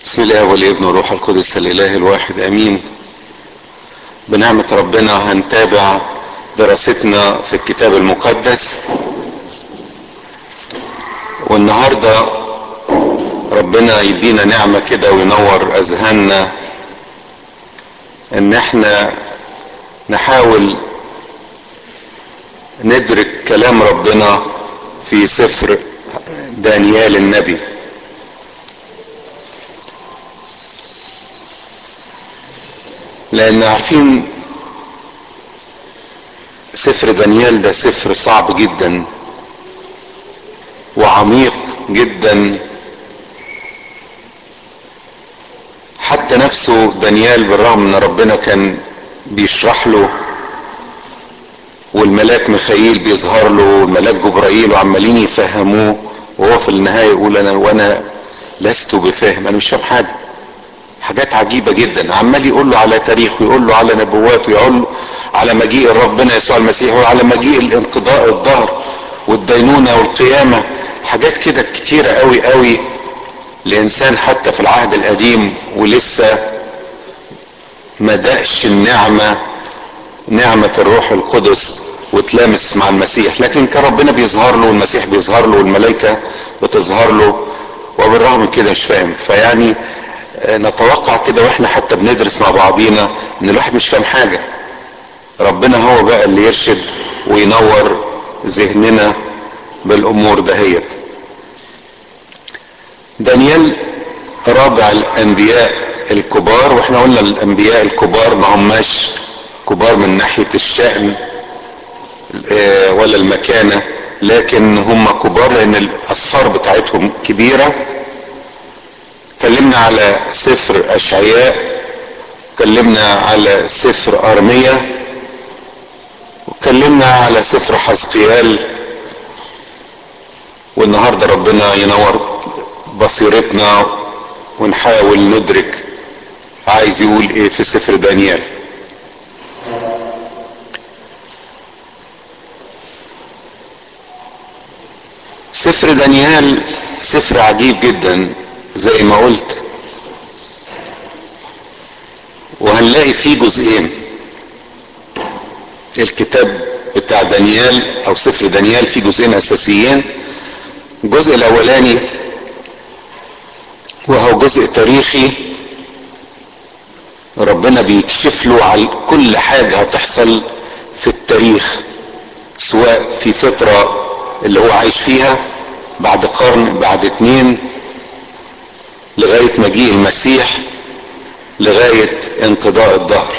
بسم الله والابن والروح القدس الاله الواحد امين بنعمة ربنا هنتابع دراستنا في الكتاب المقدس والنهاردة ربنا يدينا نعمة كده وينور اذهاننا ان احنا نحاول ندرك كلام ربنا في سفر دانيال النبي لان عارفين سفر دانيال ده سفر صعب جدا وعميق جدا حتى نفسه دانيال بالرغم ان ربنا كان بيشرح له والملاك ميخائيل بيظهر له والملاك جبرائيل وعمالين يفهموه وهو في النهايه يقول انا وانا لست بفاهم انا مش فاهم حاجه حاجات عجيبة جدا عمال يقول له على تاريخ ويقول له على نبوات ويقول له على مجيء ربنا يسوع المسيح وعلى مجيء الانقضاء الظهر والدينونة والقيامة حاجات كده كتيرة قوي قوي لإنسان حتى في العهد القديم ولسه ما دقش النعمة نعمة الروح القدس وتلامس مع المسيح لكن كان ربنا بيظهر له والمسيح بيظهر له والملائكة بتظهر له وبالرغم من كده مش فاهم فيعني نتوقع كده واحنا حتى بندرس مع بعضينا ان الواحد مش فاهم حاجة ربنا هو بقى اللي يرشد وينور ذهننا بالامور دهيت دانيال رابع الانبياء الكبار واحنا قلنا الانبياء الكبار ما هماش كبار من ناحية الشأن ولا المكانة لكن هم كبار لان الاسفار بتاعتهم كبيره اتكلمنا على سفر اشعياء اتكلمنا على سفر ارمية واتكلمنا على سفر حزقيال والنهارده ربنا ينور بصيرتنا ونحاول ندرك عايز يقول ايه في سفر دانيال سفر دانيال سفر عجيب جدا زي ما قلت وهنلاقي فيه جزئين الكتاب بتاع دانيال او سفر دانيال فيه جزئين اساسيين الجزء الاولاني وهو جزء تاريخي ربنا بيكشف له على كل حاجة هتحصل في التاريخ سواء في فترة اللي هو عايش فيها بعد قرن بعد اتنين لغاية مجيء المسيح لغاية انقضاء الظهر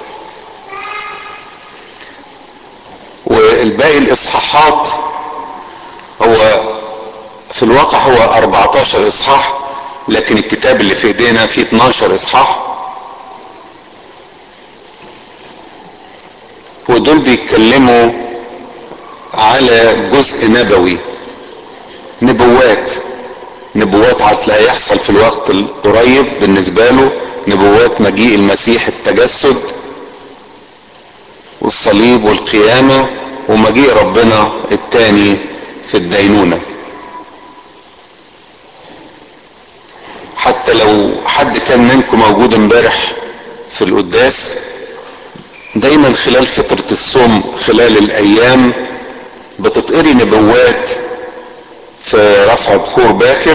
والباقي الاصحاحات هو في الواقع هو 14 اصحاح لكن الكتاب اللي في ايدينا فيه 12 اصحاح ودول بيتكلموا على جزء نبوي نبوات نبوات هتلاقي يحصل في الوقت القريب بالنسبة له نبوات مجيء المسيح التجسد والصليب والقيامة ومجيء ربنا التاني في الدينونة حتى لو حد كان منكم موجود امبارح في القداس دايما خلال فترة الصوم خلال الايام بتتقري نبوات في رفع بخور باكر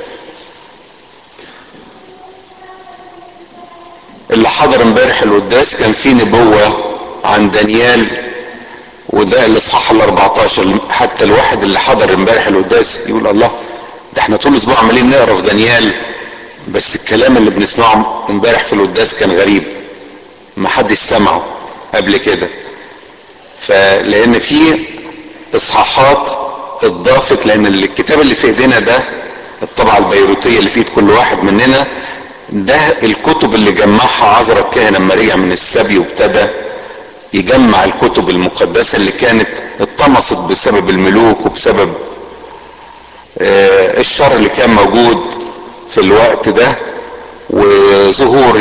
اللي حضر امبارح القداس كان في نبوة عن دانيال وده الاصحاح ال 14 حتى الواحد اللي حضر امبارح القداس يقول الله ده احنا طول الاسبوع عمالين نقرا في دانيال بس الكلام اللي بنسمعه امبارح في القداس كان غريب ما حدش سمعه قبل كده فلان في اصحاحات اتضافت لان الكتاب اللي في ايدينا ده الطبعة البيروتية اللي في ايد كل واحد مننا ده الكتب اللي جمعها عذرا الكاهن لما رجع من السبي وابتدى يجمع الكتب المقدسة اللي كانت اتطمست بسبب الملوك وبسبب آه الشر اللي كان موجود في الوقت ده وظهور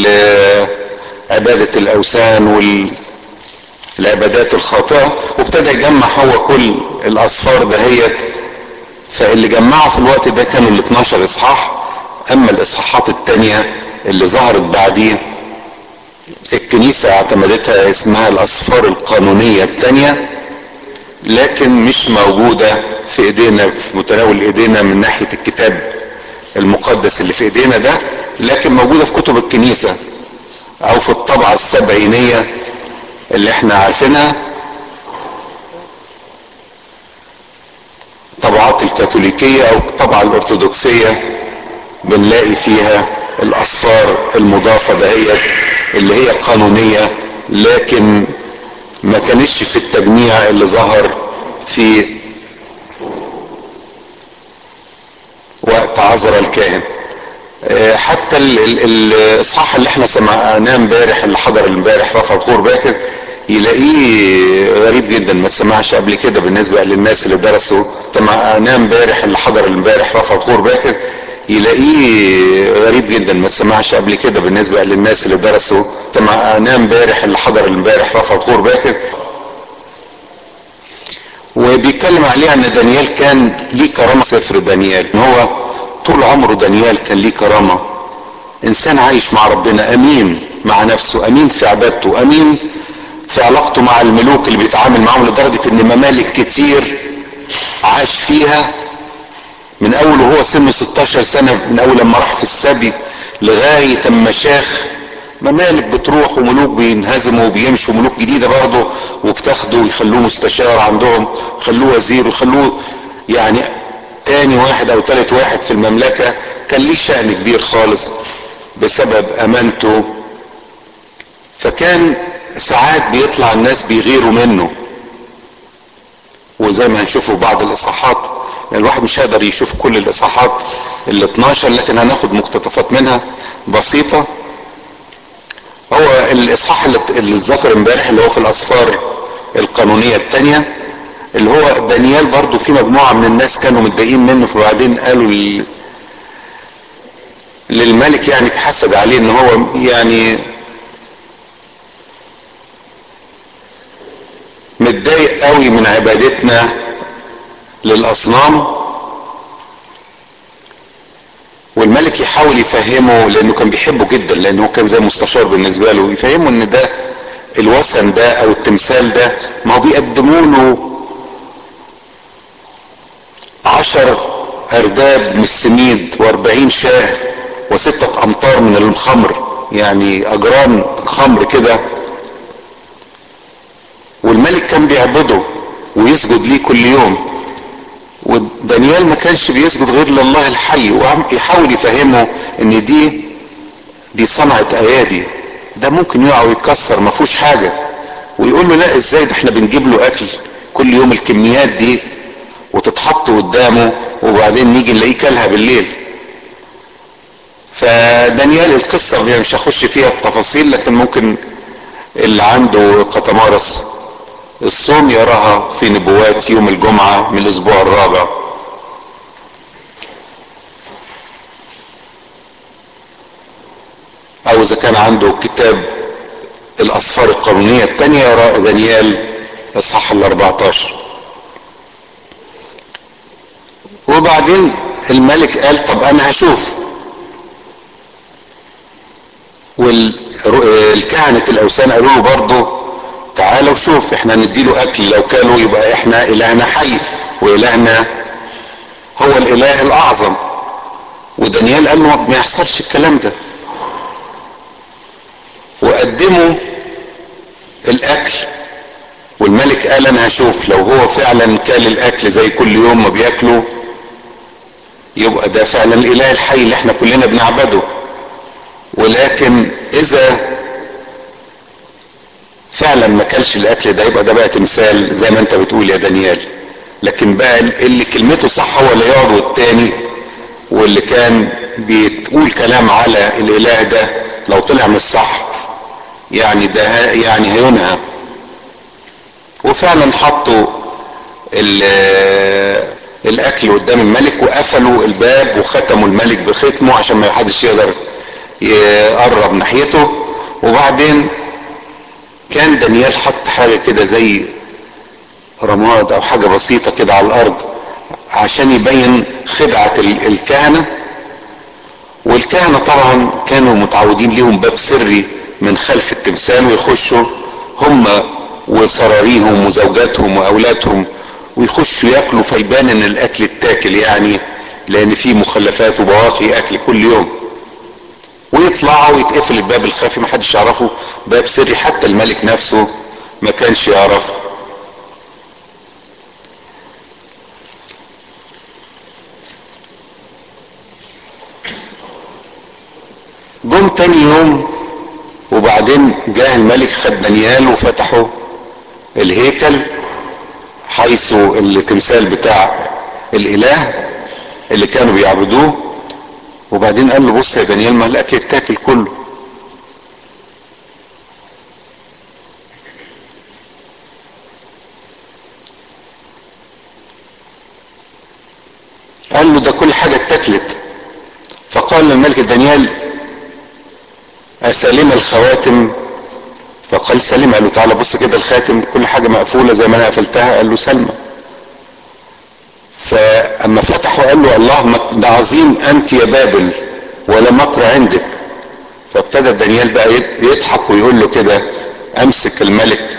عبادة الاوثان وال العبادات الخاطئة وابتدى يجمع هو كل الأصفار دهيت فاللي جمعه في الوقت ده كانوا ال 12 إصحاح اما الاصحاحات التانية اللي ظهرت بعديه الكنيسة اعتمدتها اسمها الاسفار القانونية التانية لكن مش موجودة في ايدينا في متناول ايدينا من ناحية الكتاب المقدس اللي في ايدينا ده لكن موجودة في كتب الكنيسة او في الطبعة السبعينية اللي احنا عارفينها الطبعات الكاثوليكية او الطبعة الارثوذكسية بنلاقي فيها الاسفار المضافة دهيت اللي هي قانونية لكن ما كانش في التجميع اللي ظهر في وقت عذر الكاهن حتى الاصحاح اللي احنا سمعناه امبارح اللي حضر امبارح رفع بخور باكر يلاقيه غريب جدا ما تسمعش قبل كده بالنسبه للناس اللي درسوا سمعناه امبارح اللي حضر امبارح رفع بخور باكر يلاقيه غريب جدا ما تسمعش قبل كده بالنسبه للناس اللي درسوا سمعناه امبارح اللي حضر امبارح رفع بخور باكر وبيتكلم عليه ان دانيال كان ليه كرامه سفر دانيال هو طول عمره دانيال كان ليه كرامه انسان عايش مع ربنا امين مع نفسه امين في عبادته امين في علاقته مع الملوك اللي بيتعامل معاهم لدرجه ان ممالك كتير عاش فيها من اول وهو سنه 16 سنه من اول لما راح في السبي لغايه اما شاخ ممالك بتروح وملوك بينهزموا وبيمشوا ملوك جديده برضه وبتاخده ويخلوه مستشار عندهم يخلوه وزير ويخلوه يعني تاني واحد او تالت واحد في المملكه كان ليه شأن كبير خالص بسبب امانته فكان ساعات بيطلع الناس بيغيروا منه وزي ما هنشوفه بعض الاصحاحات يعني الواحد مش هيقدر يشوف كل الاصحاحات ال 12 لكن هناخد مقتطفات منها بسيطه هو الاصحاح اللي اتذكر امبارح اللي هو في الاسفار القانونيه الثانيه اللي هو دانيال برضو في مجموعه من الناس كانوا متضايقين منه فبعدين قالوا لل... للملك يعني بحسد عليه ان هو يعني متضايق قوي من عبادتنا للاصنام والملك يحاول يفهمه لانه كان بيحبه جدا لانه كان زي مستشار بالنسبه له يفهمه ان ده الوثن ده او التمثال ده ما هو بيقدموا له عشر ارداب من السميد واربعين شاه وستة امتار من الخمر يعني اجرام خمر كده والملك كان بيعبده ويسجد ليه كل يوم ودانيال ما كانش بيسجد غير لله الحي ويحاول يفهمه ان دي دي صنعة ايادي ده ممكن يقع ويتكسر ما فيهوش حاجة ويقول له لا ازاي ده احنا بنجيب له اكل كل يوم الكميات دي وتتحط قدامه وبعدين نيجي نلاقيه كلها بالليل فدانيال القصة مش هخش فيها بتفاصيل لكن ممكن اللي عنده قطمارس الصوم يراها في نبوات يوم الجمعة من الأسبوع الرابع أو إذا كان عنده كتاب الأسفار القانونية الثانية يرى دانيال إصحاح ال 14 وبعدين الملك قال طب أنا هشوف والكهنة الأوثان قالوا له برضه تعالوا شوف احنا نديله اكل لو كانوا يبقى احنا الهنا حي والهنا هو الاله الاعظم ودانيال قال له ما يحصلش الكلام ده وقدموا الاكل والملك قال انا هشوف لو هو فعلا كال الاكل زي كل يوم ما بياكلوا يبقى ده فعلا الاله الحي اللي احنا كلنا بنعبده ولكن اذا فعلا ما كلش الاكل ده يبقى ده بقى تمثال زي ما انت بتقول يا دانيال لكن بقى اللي كلمته صح هو اللي يقعد والتاني واللي كان بيتقول كلام على الاله ده لو طلع مش صح يعني ده يعني هينهى وفعلا حطوا الاكل قدام الملك وقفلوا الباب وختموا الملك بختمه عشان ما حدش يقدر يقرب ناحيته وبعدين كان دانيال حط حاجه كده زي رماد او حاجه بسيطه كده على الارض عشان يبين خدعه الكهنه والكهنة طبعا كانوا متعودين ليهم باب سري من خلف التمثال ويخشوا هم وسراريهم وزوجاتهم واولادهم ويخشوا ياكلوا فيبان ان الاكل اتاكل يعني لان في مخلفات وبواقي اكل كل يوم ويطلعوا ويتقفل الباب الخفي محدش يعرفه باب سري حتى الملك نفسه ما كانش يعرفه جم تاني يوم وبعدين جاء الملك خد دانيال وفتحوا الهيكل حيث التمثال بتاع الاله اللي كانوا بيعبدوه وبعدين قال له بص يا دانيال ما الاكل اتاكل كله قال له ده كل حاجه اتاكلت فقال للملك دانيال أسلم الخواتم فقال سلم قال له تعالى بص كده الخاتم كل حاجة مقفولة زي ما أنا قفلتها قال له سلمى فأما فتح وقال له الله ده عظيم أنت يا بابل ولا مكر عندك فابتدى دانيال بقى يضحك ويقول له كده أمسك الملك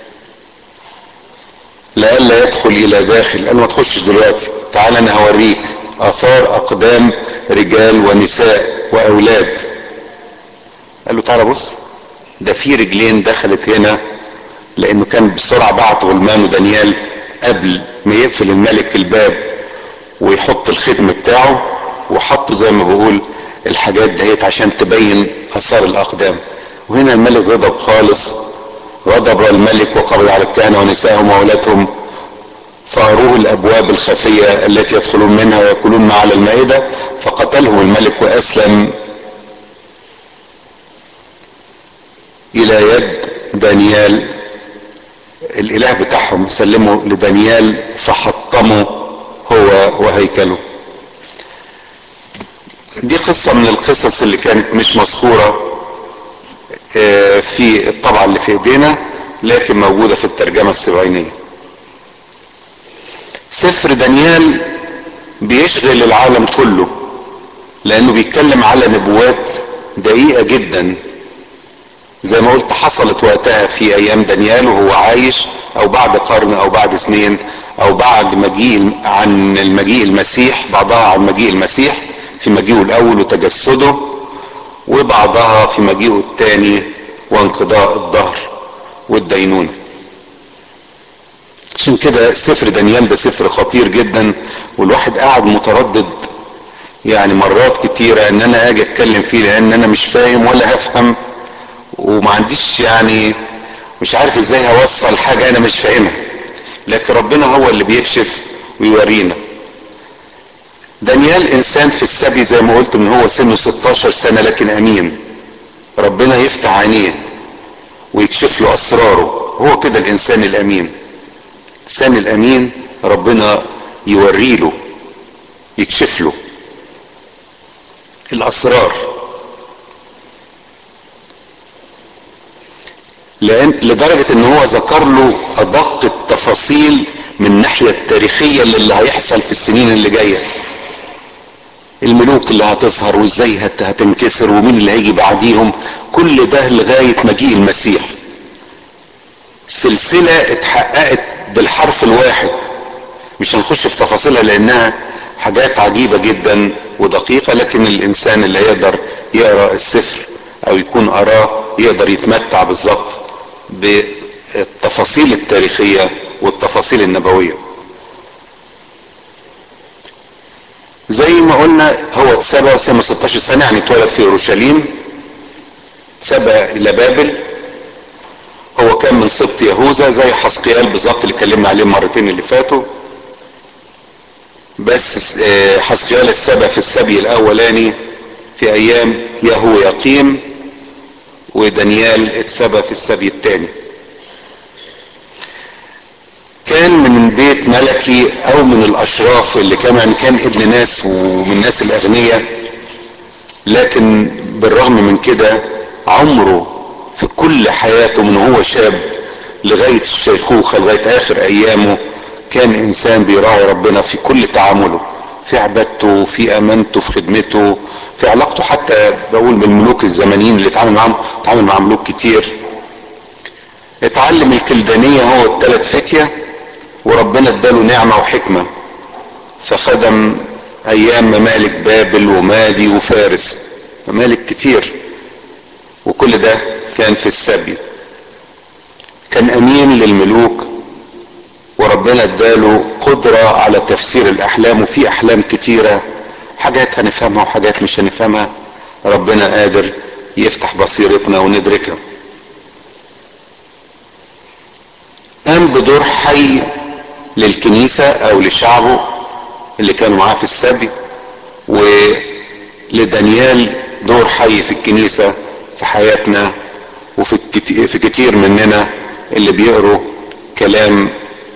لئلا يدخل إلى داخل قال ما تخشش دلوقتي تعال أنا هوريك آثار أقدام رجال ونساء وأولاد قال له تعالى بص ده في رجلين دخلت هنا لانه كان بسرعه بعت غلمان ودانيال قبل ما يقفل الملك الباب ويحط الختم بتاعه وحطه زي ما بقول الحاجات دهيت عشان تبين اثار الاقدام وهنا الملك غضب خالص غضب الملك وقبض على الكهنه ونسائهم واولادهم فاروه الابواب الخفيه التي يدخلون منها وياكلون ما على المائده فقتلهم الملك واسلم الى يد دانيال الاله بتاعهم سلموا لدانيال فحطموا هو وهيكله دي قصة من القصص اللي كانت مش مسخورة في الطبعة اللي في ايدينا لكن موجودة في الترجمة السبعينية سفر دانيال بيشغل العالم كله لانه بيتكلم على نبوات دقيقة جدا زي ما قلت حصلت وقتها في ايام دانيال وهو عايش او بعد قرن او بعد سنين او بعد مجيء عن المجيء المسيح بعضها عن مجيء المسيح في مجيئه الاول وتجسده وبعضها في مجيئه الثاني وانقضاء الظهر والدينونة عشان كده سفر دانيال ده سفر خطير جدا والواحد قاعد متردد يعني مرات كتيرة ان انا اجي اتكلم فيه لان انا مش فاهم ولا هفهم وما عنديش يعني مش عارف ازاي هوصل حاجة انا مش فاهمها لكن ربنا هو اللي بيكشف ويورينا دانيال انسان في السبي زي ما قلت من هو سنه 16 سنة لكن امين ربنا يفتح عينيه ويكشف له اسراره هو كده الانسان الامين الانسان الامين ربنا يوري له يكشف له الاسرار لأن لدرجة ان هو ذكر له ادق التفاصيل من الناحية التاريخية اللي هيحصل في السنين اللي جاية الملوك اللي هتظهر وازاي هت هتنكسر ومين اللي هيجي بعديهم كل ده لغاية مجيء المسيح سلسلة اتحققت بالحرف الواحد مش هنخش في تفاصيلها لانها حاجات عجيبة جدا ودقيقة لكن الانسان اللي يقدر يقرأ السفر او يكون قراه يقدر يتمتع بالظبط بالتفاصيل التاريخية والتفاصيل النبوية زي ما قلنا هو اتسبى وسنه 16 سنة يعني اتولد في اورشليم سبى الى بابل هو كان من سبط يهوذا زي حسقيال بالظبط اللي اتكلمنا عليه المرتين اللي فاتوا بس حسقيال اتسبى في السبي الاولاني في ايام يهو يقيم ودانيال اتسبى في السبي الثاني كان من بيت ملكي او من الاشراف اللي كمان كان ابن ناس ومن الناس الاغنياء لكن بالرغم من كده عمره في كل حياته من هو شاب لغاية الشيخوخة لغاية اخر ايامه كان انسان بيراعي ربنا في كل تعامله في عبادته في امانته في خدمته في علاقته حتى بقول بالملوك الزمنيين اللي اتعامل معاهم اتعامل مع ملوك كتير اتعلم الكلدانية هو الثلاث فتية وربنا اداله نعمة وحكمة فخدم ايام ممالك بابل ومادي وفارس ممالك كتير وكل ده كان في السبي كان امين للملوك وربنا اداله قدرة على تفسير الاحلام وفي احلام كتيرة حاجات هنفهمها وحاجات مش هنفهمها ربنا قادر يفتح بصيرتنا وندركها قام بدور حي للكنيسة او لشعبه اللي كانوا معاه في السبي ولدانيال دور حي في الكنيسة في حياتنا وفي الكتير, في كتير مننا اللي بيقروا كلام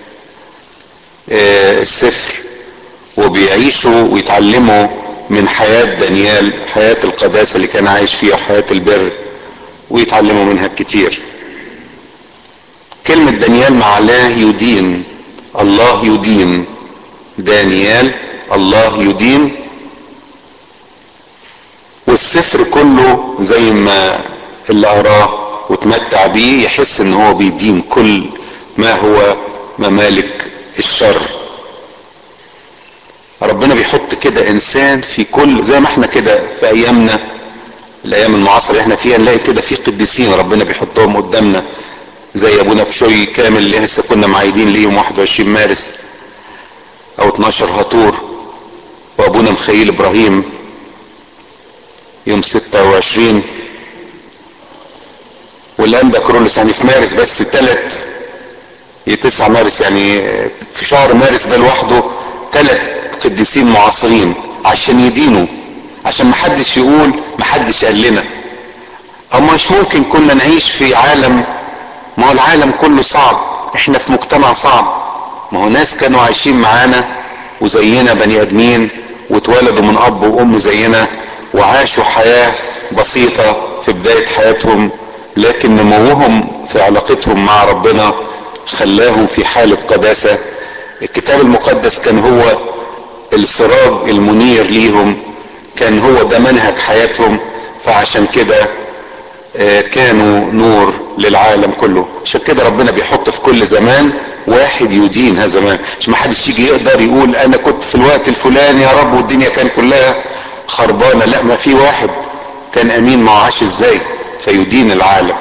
آه السفر وبيعيشوا ويتعلموا من حياة دانيال حياة القداسة اللي كان عايش فيها وحياة البر ويتعلموا منها كتير كلمة دانيال معناه يدين الله يدين دانيال الله يدين والسفر كله زي ما اللي قراه وتمتع بيه يحس ان هو بيدين كل ما هو ممالك الشر ربنا بيحط كده انسان في كل زي ما احنا كده في ايامنا الايام المعاصره اللي احنا فيها نلاقي كده في قديسين ربنا بيحطهم قدامنا زي ابونا بشوي كامل اللي لسه كنا معيدين ليهم 21 مارس او 12 هطور وابونا مخيل ابراهيم يوم 26 والانبا كرولوس يعني في مارس بس ثلاث 9 مارس يعني في شهر مارس ده لوحده ثلاث قديسين معاصرين عشان يدينوا عشان محدش يقول محدش قال لنا او مش ممكن كنا نعيش في عالم ما هو العالم كله صعب احنا في مجتمع صعب ما هو ناس كانوا عايشين معانا وزينا بني ادمين واتولدوا من اب وام زينا وعاشوا حياة بسيطة في بداية حياتهم لكن نموهم في علاقتهم مع ربنا خلاهم في حالة قداسة الكتاب المقدس كان هو السراج المنير ليهم كان هو ده منهج حياتهم فعشان كده كانوا نور للعالم كله عشان كده ربنا بيحط في كل زمان واحد يدين هذا زمان مش ما حدش يجي يقدر يقول انا كنت في الوقت الفلاني يا رب والدنيا كان كلها خربانة لا ما في واحد كان امين ما عاش ازاي فيدين العالم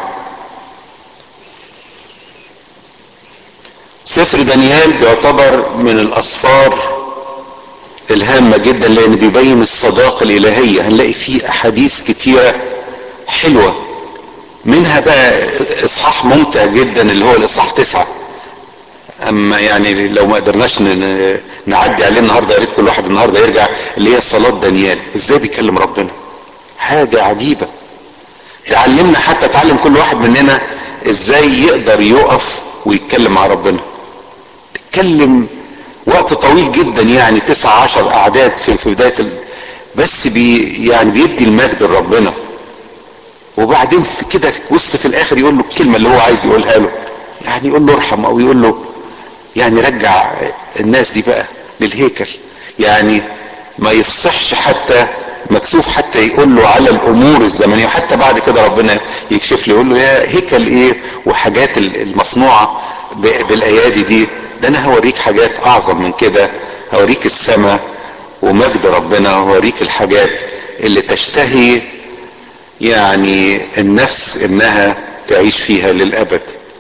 سفر دانيال بيعتبر من الاسفار الهامة جدا لان بيبين الصداقة الالهية هنلاقي فيه احاديث كتيرة حلوة منها بقى اصحاح ممتع جدا اللي هو الاصحاح تسعة اما يعني لو ما قدرناش نعدي عليه النهارده يا ريت كل واحد النهارده يرجع اللي هي صلاه دانيال ازاي بيكلم ربنا حاجه عجيبه تعلمنا حتى تعلم كل واحد مننا ازاي يقدر يقف ويتكلم مع ربنا اتكلم وقت طويل جدا يعني تسعة عشر اعداد في, في بدايه ال... بس بي يعني بيدي المجد لربنا وبعدين في كده وسط في الاخر يقول له الكلمه اللي هو عايز يقولها له يعني يقول له ارحم او يقول له يعني رجع الناس دي بقى للهيكل يعني ما يفصحش حتى مكسوف حتى يقول له على الامور الزمنيه وحتى بعد كده ربنا يكشف له يقول له يا هيكل ايه وحاجات المصنوعه بالايادي دي ده انا هوريك حاجات اعظم من كده هوريك السماء ومجد ربنا هوريك الحاجات اللي تشتهي يعني النفس انها تعيش فيها للابد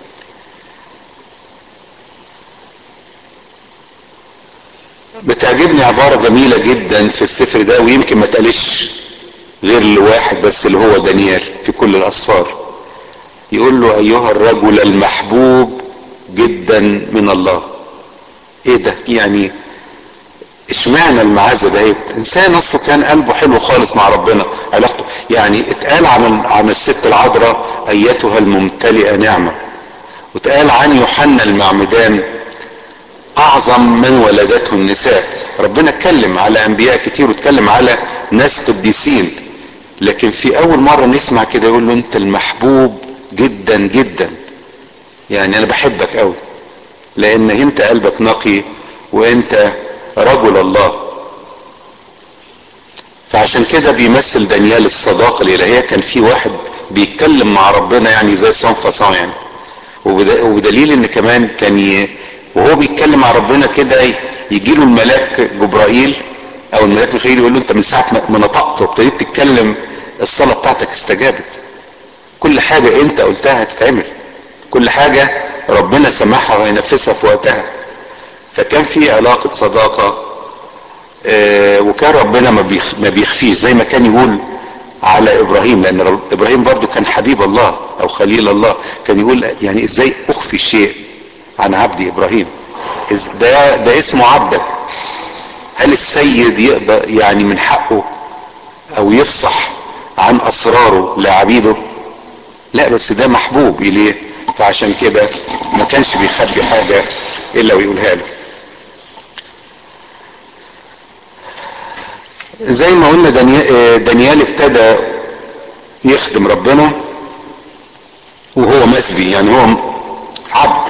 بتعجبني عبارة جميلة جدا في السفر ده ويمكن ما تقالش غير لواحد بس اللي هو دانيال في كل الأسفار يقول له أيها الرجل المحبوب جدا من الله ايه ده يعني اشمعنى المعزة دهيت انسان اصله كان قلبه حلو خالص مع ربنا علاقته يعني اتقال عن عن الست العذراء ايتها الممتلئه نعمه واتقال عن يوحنا المعمدان اعظم من ولدته النساء ربنا اتكلم على انبياء كتير واتكلم على ناس قديسين لكن في اول مرة نسمع كده يقول له انت المحبوب جدا جدا يعني انا بحبك قوي لان انت قلبك نقي وانت رجل الله فعشان كده بيمثل دانيال الصداقة الإلهية كان في واحد بيتكلم مع ربنا يعني زي صن فصان يعني وبدليل ان كمان كان ي... وهو بيتكلم مع ربنا كده يجي له الملاك جبرائيل او الملاك ميخائيل يقول له انت من ساعه ما نطقت وابتديت تتكلم الصلاه بتاعتك استجابت كل حاجه انت قلتها هتتعمل كل حاجه ربنا سمعها وهينفذها في وقتها فكان في علاقه صداقه آه وكان ربنا ما, بيخ... ما بيخفيش زي ما كان يقول على ابراهيم لان ابراهيم برضو كان حبيب الله او خليل الله كان يقول يعني ازاي اخفي شيء عن عبدي ابراهيم ده ده اسمه عبدك هل السيد يقدر يعني من حقه او يفصح عن اسراره لعبيده لا بس ده محبوب اليه فعشان كده ما كانش بيخبي حاجة الا ويقولها له زي ما قلنا دانيال, دانيال ابتدى يخدم ربنا وهو مسبي يعني هو عبد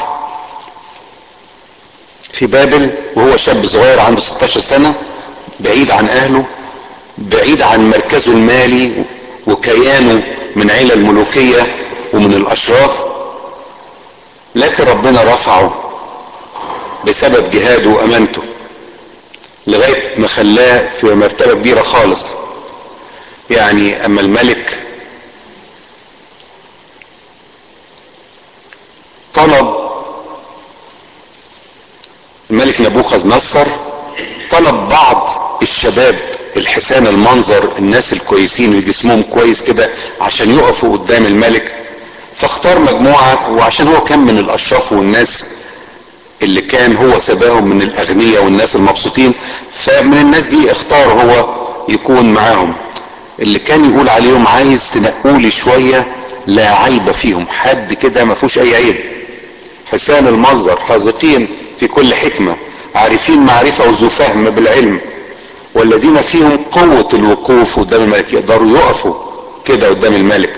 في بابل وهو شاب صغير عنده 16 سنة بعيد عن اهله بعيد عن مركزه المالي وكيانه من عيلة الملوكية ومن الاشراف لكن ربنا رفعه بسبب جهاده وامانته لغاية ما خلاه في مرتبة كبيرة خالص يعني اما الملك طلب الملك نبوخذ نصر طلب بعض الشباب الحسان المنظر الناس الكويسين اللي جسمهم كويس كده عشان يقفوا قدام الملك فاختار مجموعة وعشان هو كان من الاشراف والناس اللي كان هو سباهم من الاغنياء والناس المبسوطين فمن الناس دي اختار هو يكون معاهم اللي كان يقول عليهم عايز تنقولي شوية لا عيب فيهم حد كده ما فيهوش اي عيب حسان المنظر حاذقين في كل حكمة عارفين معرفة وذو فهم بالعلم والذين فيهم قوة الوقوف قدام الملك يقدروا يقفوا كده قدام الملك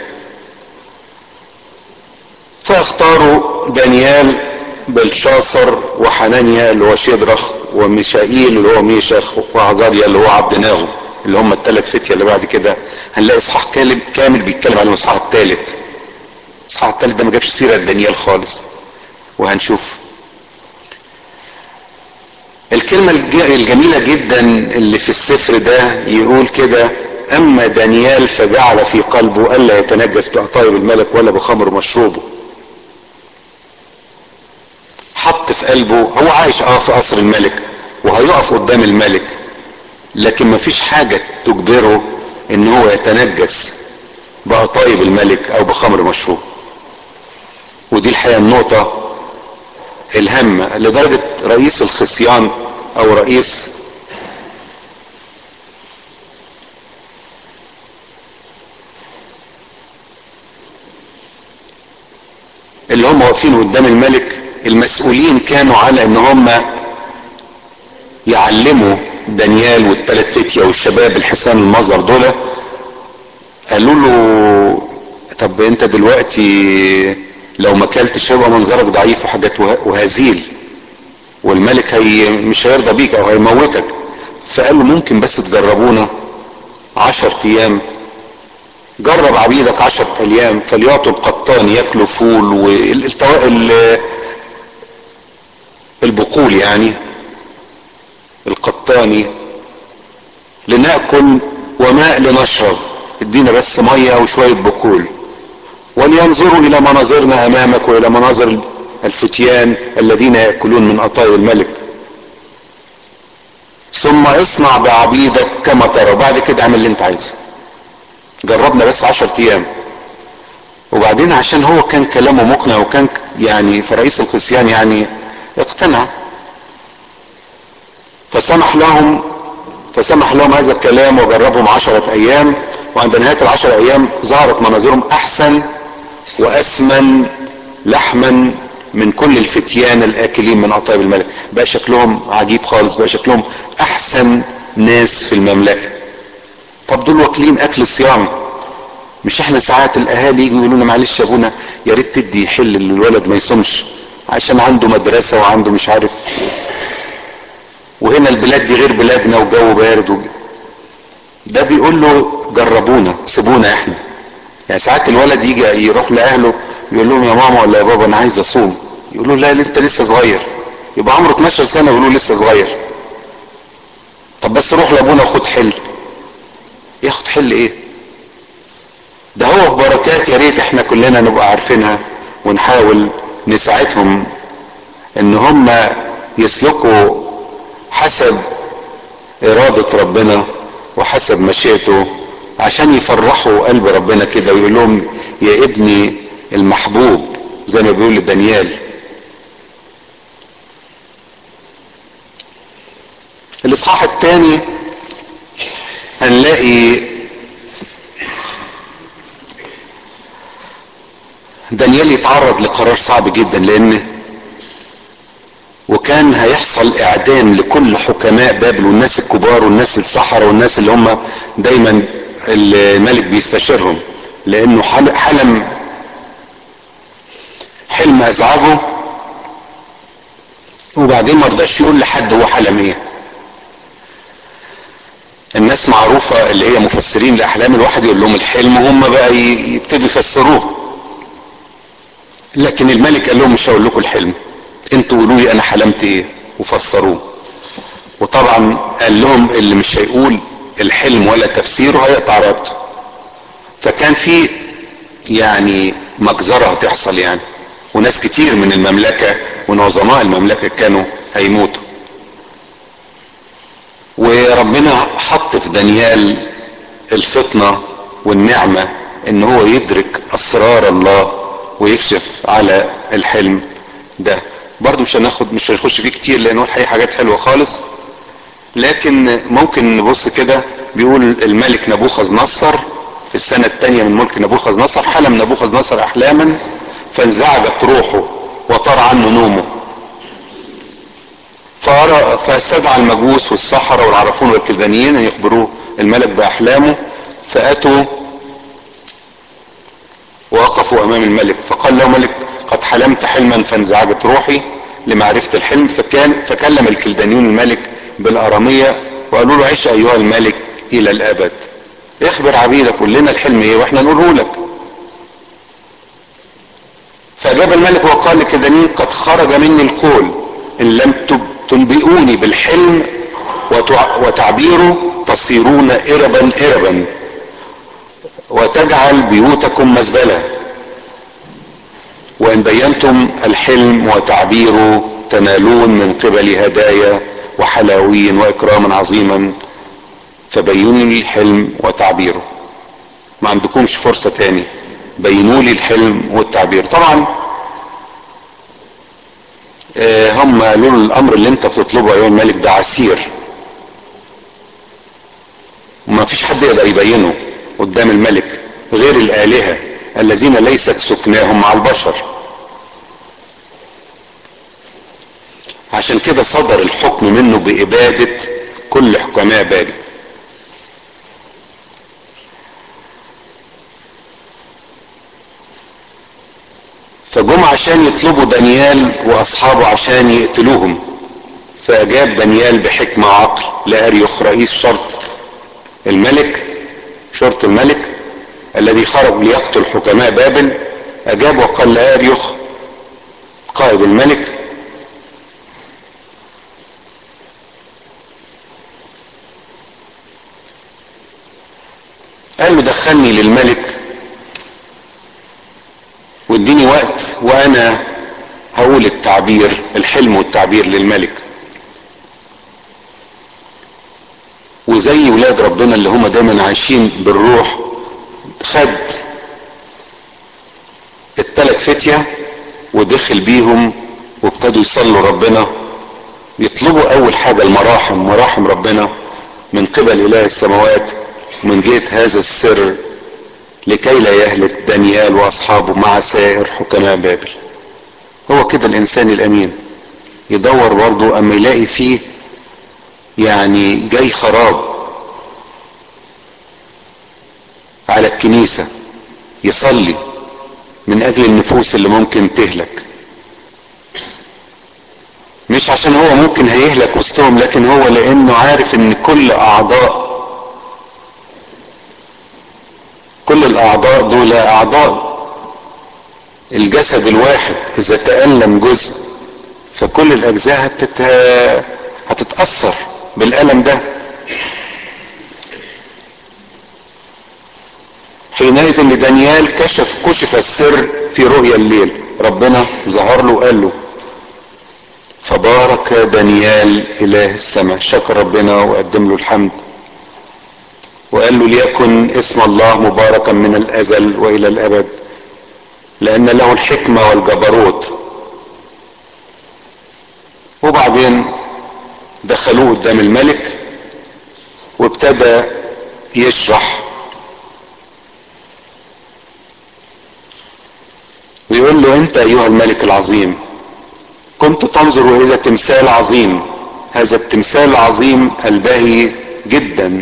فاختاروا دانيال بلشاصر وحنانيا اللي هو شيدرخ وميشائيل اللي هو ميشخ وعزاريا اللي هو عبد ناغو اللي هم الثلاث فتية اللي بعد كده هنلاقي اصحاح كامل كامل بيتكلم عن الاصحاح الثالث الاصحاح الثالث ده ما جابش سيرة دانيال خالص وهنشوف الكلمة الجميلة جدا اللي في السفر ده يقول كده اما دانيال فجعل في قلبه الا يتنجس بأطايب الملك ولا بخمر مشروبه حط في قلبه هو عايش اه في قصر الملك وهيقف قدام الملك لكن مفيش حاجة تجبره ان هو يتنجس بأطايب الملك او بخمر مشروب ودي الحقيقة النقطة الهامة لدرجة رئيس الخصيان او رئيس اللي هم واقفين قدام الملك المسؤولين كانوا على ان هم يعلموا دانيال والثلاث فتية والشباب الحسان المظهر دول قالوا له طب انت دلوقتي لو ما اكلتش هيبقى منظرك ضعيف وحاجات وهزيل والملك هي مش هيرضى بيك او هيموتك فقال له ممكن بس تجربونا عشر ايام جرب عبيدك عشر ايام فليعطوا القطان ياكلوا فول والتوائل البقول يعني القطاني لنأكل وماء لنشرب ادينا بس مية وشوية بقول ولينظروا الى مناظرنا امامك والى مناظر الفتيان الذين يأكلون من أطايب الملك ثم اصنع بعبيدك كما ترى وبعد كده اعمل اللي انت عايزه جربنا بس عشر ايام وبعدين عشان هو كان كلامه مقنع وكان يعني في رئيس الخصيان يعني اقتنع فسمح لهم فسمح لهم هذا الكلام وجربهم عشرة ايام وعند نهاية العشر ايام ظهرت مناظرهم احسن واسمن لحما من كل الفتيان الاكلين من اطيب الملك بقى شكلهم عجيب خالص بقى شكلهم احسن ناس في المملكة طب دول واكلين اكل صيامي مش احنا ساعات الاهالي يجوا يقولوا لنا معلش يا ابونا يا ريت تدي حل للولد ما يصومش عشان عنده مدرسة وعنده مش عارف وهنا البلاد دي غير بلادنا وجو بارد وج... ده بيقول له جربونا سيبونا احنا يعني ساعات الولد يجي يروح لاهله يقول لهم يا ماما ولا يا بابا انا عايز اصوم يقولوا لا انت لسه صغير يبقى عمره 12 سنه يقولوا لسه صغير طب بس روح لابونا وخد حل ياخد حل ايه ده هو في بركات يا ريت احنا كلنا نبقى عارفينها ونحاول نساعدهم ان هم يسلكوا حسب ارادة ربنا وحسب مشيئته عشان يفرحوا قلب ربنا كده ويقول لهم يا ابني المحبوب زي ما بيقول لدانيال الاصحاح الثاني هنلاقي دانيال يتعرض لقرار صعب جدا لان وكان هيحصل اعدام لكل حكماء بابل والناس الكبار والناس السحرة والناس اللي هم دايما الملك بيستشيرهم لانه حلم حلم ازعجه وبعدين ما رضاش يقول لحد هو حلم ايه الناس معروفة اللي هي مفسرين الاحلام الواحد يقول لهم الحلم وهم بقى يبتدوا يفسروه لكن الملك قال لهم مش هقول لكم الحلم انتوا قولوا لي انا حلمت ايه وفسروه وطبعا قال لهم اللي مش هيقول الحلم ولا تفسيره هيقطع رقبته فكان في يعني مجزرة هتحصل يعني وناس كتير من المملكة ونظماء المملكة كانوا هيموتوا وربنا حط في دانيال الفطنة والنعمة ان هو يدرك اسرار الله ويكشف على الحلم ده برضه مش هناخد مش هنخش فيه كتير لانه الحقيقه حاجات حلوه خالص لكن ممكن نبص كده بيقول الملك نبوخذ نصر في السنة الثانية من ملك نبوخذ نصر حلم نبوخذ نصر أحلاما فانزعجت روحه وطار عنه نومه فأرى فاستدعى المجوس والسحرة والعرفون والكلدانيين أن يخبروه الملك بأحلامه فأتوا ووقفوا أمام الملك فقال له ملك قد حلمت حلما فانزعجت روحي لمعرفة الحلم فكان فكلم الكلدانيون الملك بالأرامية وقالوا له عيش أيها الملك إلى الأبد اخبر عبيدك قول لنا الحلم ايه واحنا نقوله لك فأجاب الملك وقال للكلدانيين قد خرج مني القول إن لم تنبئوني بالحلم وتعبيره تصيرون إربا إربا وتجعل بيوتكم مزبله وان بينتم الحلم وتعبيره تنالون من قبل هدايا وحلاوين واكراما عظيما فبينوا لي الحلم وتعبيره ما عندكمش فرصة تاني بينوا لي الحلم والتعبير طبعا آه هم قالوا له الامر اللي انت بتطلبه ايها الملك ده عسير وما فيش حد يقدر يبينه قدام الملك غير الالهه الذين ليست سكناهم مع البشر عشان كده صدر الحكم منه بإبادة كل حكماء بابل فجم عشان يطلبوا دانيال واصحابه عشان يقتلوهم فاجاب دانيال بحكمة وعقل لاريوخ رئيس شرط الملك شرط الملك الذي خرج ليقتل حكماء بابل اجاب وقال لاريوخ قائد الملك قال له دخلني للملك واديني وقت وانا هقول التعبير الحلم والتعبير للملك وزي ولاد ربنا اللي هم دايما عايشين بالروح خد التلات فتية ودخل بيهم وابتدوا يصلوا ربنا يطلبوا اول حاجة المراحم مراحم ربنا من قبل اله السماوات من جهة هذا السر لكي لا يهلك دانيال واصحابه مع سائر حكماء بابل هو كده الانسان الامين يدور برضه اما يلاقي فيه يعني جاي خراب على الكنيسة يصلي من اجل النفوس اللي ممكن تهلك مش عشان هو ممكن هيهلك وسطهم لكن هو لانه عارف ان كل اعضاء الاعضاء دول اعضاء الجسد الواحد اذا تألم جزء فكل الاجزاء هتت... هتتأثر بالألم ده حينئذ ان دانيال كشف كشف السر في رؤيا الليل ربنا ظهر له وقال له فبارك دانيال اله السماء شكر ربنا وقدم له الحمد وقال له ليكن اسم الله مباركا من الازل والى الابد لان له الحكمه والجبروت وبعدين دخلوه قدام الملك وابتدى يشرح ويقول له انت ايها الملك العظيم كنت تنظر الى تمثال عظيم هذا التمثال العظيم الباهي جدا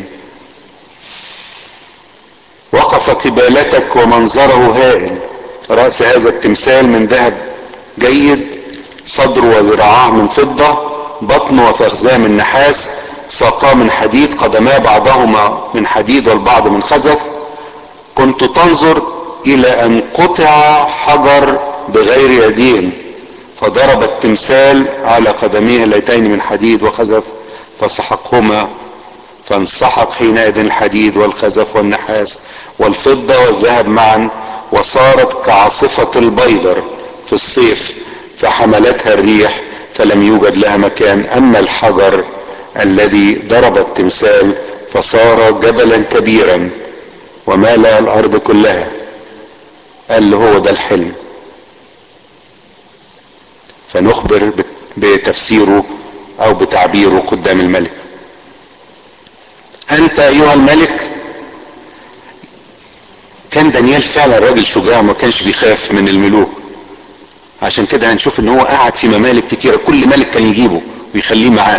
وقف قبالتك ومنظره هائل رأس هذا التمثال من ذهب جيد صدره وذراعاه من فضة بطنه وفخذاه من نحاس ساقاه من حديد قدماه بعضهما من حديد والبعض من خزف كنت تنظر الى ان قطع حجر بغير يدين فضرب التمثال على قدميه اللتين من حديد وخزف فسحقهما فانسحق حينئذ الحديد والخزف والنحاس والفضة والذهب معا وصارت كعاصفة البيدر في الصيف فحملتها الريح فلم يوجد لها مكان اما الحجر الذي ضرب التمثال فصار جبلا كبيرا ومالأ الارض كلها قال له هو ده الحلم فنخبر بتفسيره او بتعبيره قدام الملك انت ايها الملك كان دانيال فعلا راجل شجاع ما كانش بيخاف من الملوك عشان كده هنشوف ان هو قعد في ممالك كتيرة كل ملك كان يجيبه ويخليه معاه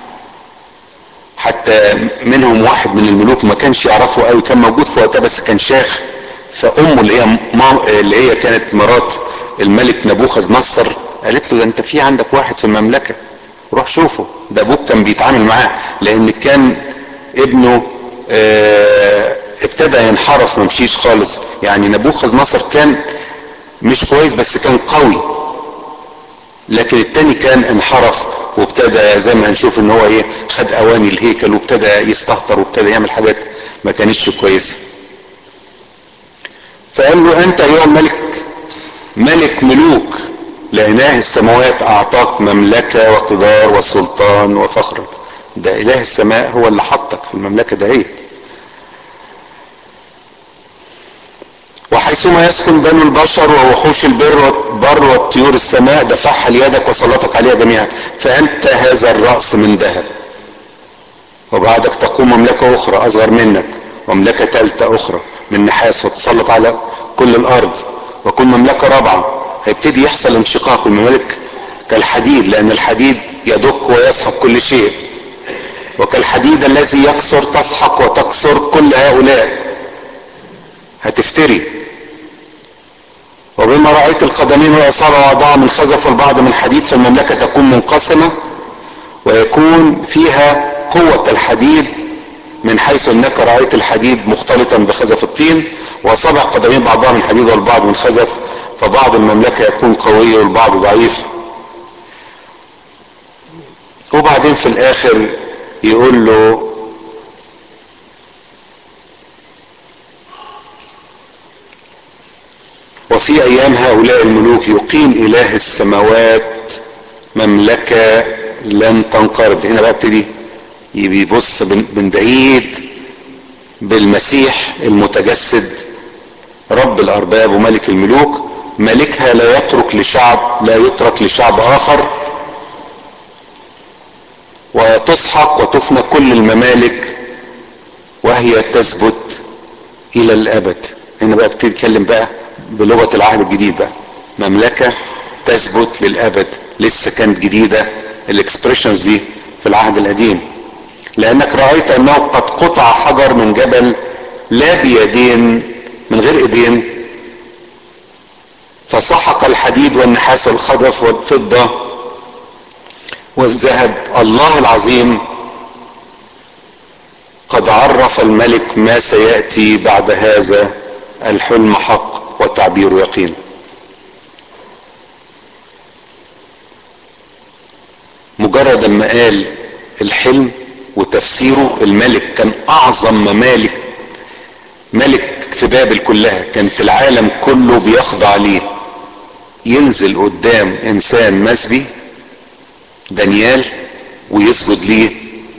حتى منهم واحد من الملوك ما كانش يعرفه قوي كان موجود في وقتها بس كان شاخ فامه اللي هي اللي هي كانت مرات الملك نبوخذ نصر قالت له ده انت في عندك واحد في المملكه روح شوفه ده ابوك كان بيتعامل معاه لان كان ابنه اه ابتدى ينحرف ما مشيش خالص يعني نبوخذ نصر كان مش كويس بس كان قوي لكن التاني كان انحرف وابتدى زي ما هنشوف ان هو ايه خد اواني الهيكل وابتدى يستهتر وابتدى يعمل حاجات ما كانتش كويسه فقال له انت ايها الملك ملك ملوك لإله السماوات أعطاك مملكة واقتدار وسلطان وفخر ده إله السماء هو اللي حطك في المملكة دهيت وحيثما يسكن بنو البشر ووحوش البر والبر والطيور السماء دفعها ليدك وسلطك عليها جميعا فأنت هذا الرأس من ذهب وبعدك تقوم مملكة أخرى أصغر منك ومملكة ثالثة أخرى من نحاس وتسلط على كل الأرض وكل مملكة رابعة هيبتدي يحصل انشقاق الممالك كالحديد لأن الحديد يدق ويسحق كل شيء وكالحديد الذي يكسر تسحق وتكسر كل هؤلاء هتفتري وبما رأيت القدمين والأصابع وأضاع من خزف والبعض من حديد فالمملكة تكون منقسمة ويكون فيها قوة الحديد من حيث انك رأيت الحديد مختلطا بخزف الطين واصابع قدمين بعضها من حديد والبعض من خزف فبعض المملكة يكون قوي والبعض ضعيف وبعدين في الاخر يقول له وفي ايام هؤلاء الملوك يقيم اله السماوات مملكة لن تنقرض هنا بقى ابتدي بيبص من بعيد بالمسيح المتجسد رب الارباب وملك الملوك ملكها لا يترك لشعب لا يترك لشعب اخر وتسحق وتفنى كل الممالك وهي تثبت الى الابد هنا بقى بتتكلم يتكلم بقى بلغة العهد الجديد بقى مملكة تثبت للابد لسه كانت جديدة الاكسبريشنز دي في العهد القديم لانك رأيت انه قد قطع حجر من جبل لا بيدين من غير ايدين فسحق الحديد والنحاس والخضف والفضة والذهب الله العظيم قد عرف الملك ما سيأتي بعد هذا الحلم حق والتعبير يقين مجرد ما قال الحلم وتفسيره الملك كان اعظم ممالك ملك في بابل كلها كانت العالم كله بيخضع ليه ينزل قدام انسان مسبي دانيال ويسجد ليه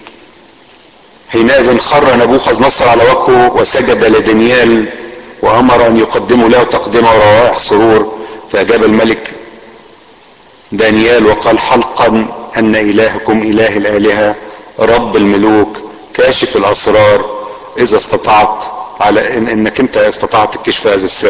حينئذ خر نبوخذ نصر على وجهه وسجد لدانيال وامر ان يقدموا له تقدمه روائح سرور فاجاب الملك دانيال وقال حلقا ان الهكم اله الالهه رب الملوك كاشف الاسرار اذا استطعت على إن انك انت استطعت كشف هذا السر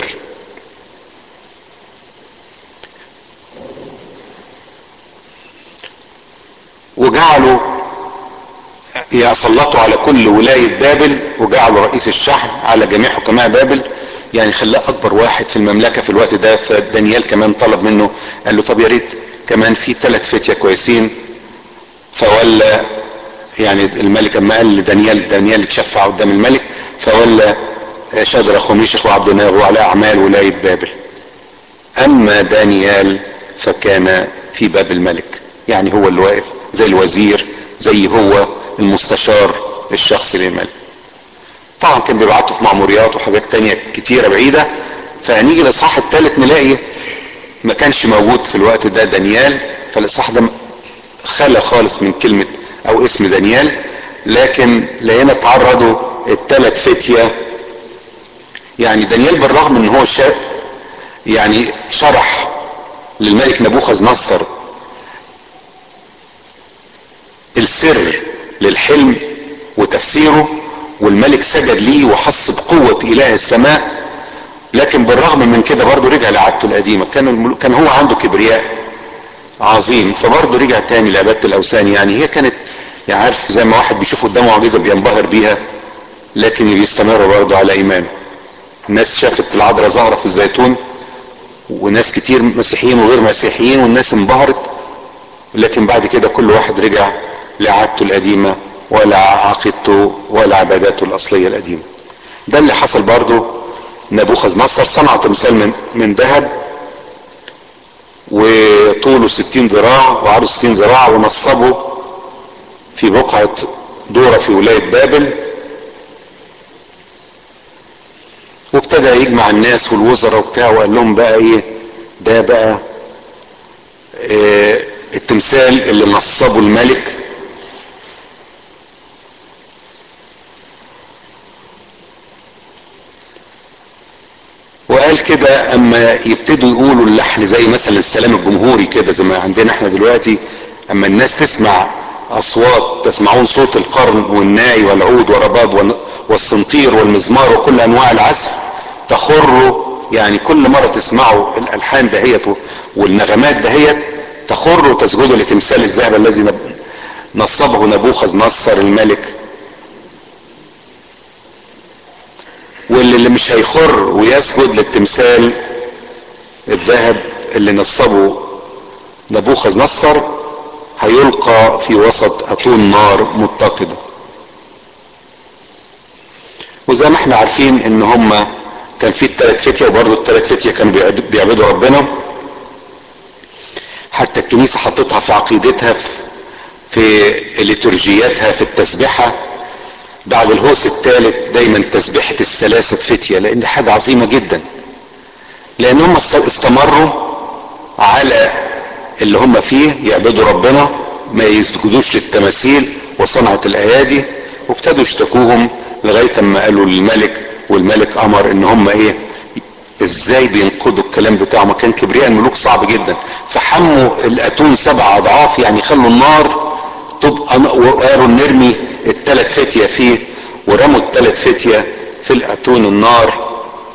وجعلوا يسلطوا على كل ولاية بابل وجعلوا رئيس الشحن على جميع حكماء بابل يعني خلاه اكبر واحد في المملكة في الوقت ده فدانيال كمان طلب منه قال له طب يا ريت كمان في ثلاث فتية كويسين فولى يعني الملك اما قال لدانيال دانيال اتشفع قدام الملك فولى شدرخ وميشخ وعبد ناغو على اعمال ولاية بابل اما دانيال فكان في باب الملك يعني هو اللي واقف زي الوزير زي هو المستشار الشخصي للملك طبعا كان بيبعته في مأموريات وحاجات تانية كتيرة بعيدة فهنيجي الاصحاح الثالث نلاقي ما كانش موجود في الوقت ده دانيال فالاصحاح ده خلى خالص من كلمة او اسم دانيال لكن لقينا تعرضوا الثلاث فتية يعني دانيال بالرغم ان هو شا يعني شرح للملك نبوخذ نصر السر للحلم وتفسيره والملك سجد ليه وحس بقوة اله السماء لكن بالرغم من كده برضه رجع لعادته القديمة كان الملوك كان هو عنده كبرياء عظيم فبرضه رجع تاني لعبادة الاوثان يعني هي كانت يعني عارف زي ما واحد بيشوف قدامه معجزة بينبهر بيها لكن بيستمر برضه على ايمانه الناس شافت العذراء ظاهرة في الزيتون وناس كتير مسيحيين وغير مسيحيين والناس انبهرت لكن بعد كده كل واحد رجع لعادته القديمة ولا عقيدته ولا عباداته الأصلية القديمة ده اللي حصل برضه نبوخذ نصر صنع تمثال من, من ذهب وطوله 60 ذراع وعرضه 60 ذراع ونصبه في بقعة دورة في ولاية بابل وابتدى يجمع الناس والوزراء وبتاع وقال لهم بقى ايه ده بقى إيه التمثال اللي نصبه الملك وقال كده اما يبتدوا يقولوا اللحن زي مثلا السلام الجمهوري كده زي ما عندنا احنا دلوقتي اما الناس تسمع اصوات تسمعون صوت القرن والناي والعود والرباب والسنطير والمزمار وكل انواع العزف تخروا يعني كل مرة تسمعوا الالحان دهيت والنغمات دهيت تخروا وتسجدوا لتمثال الذهب الذي نصبه نبوخذ نصر الملك واللي مش هيخر ويسجد للتمثال الذهب اللي نصبه نبوخذ نصر هيلقى في وسط اتون نار متقده وزي ما احنا عارفين ان هما كان في الثلاث فتية وبرضه الثلاث فتية كانوا بيعبدوا ربنا حتى الكنيسة حطتها في عقيدتها في ليتورجياتها في التسبحة بعد الهوس الثالث دايما تسبحة الثلاثة فتية لان دي حاجة عظيمة جدا لان هم استمروا على اللي هم فيه يعبدوا ربنا ما يسجدوش للتماثيل وصنعة الايادي وابتدوا يشتكوهم لغاية اما قالوا للملك والملك امر ان هم ايه ازاي بينقضوا الكلام بتاعه ما كان كبرياء الملوك صعب جدا فحموا الاتون سبع اضعاف يعني خلوا النار تبقى وقالوا نرمي الثلاث فتية فيه ورموا الثلاث فتية في الاتون النار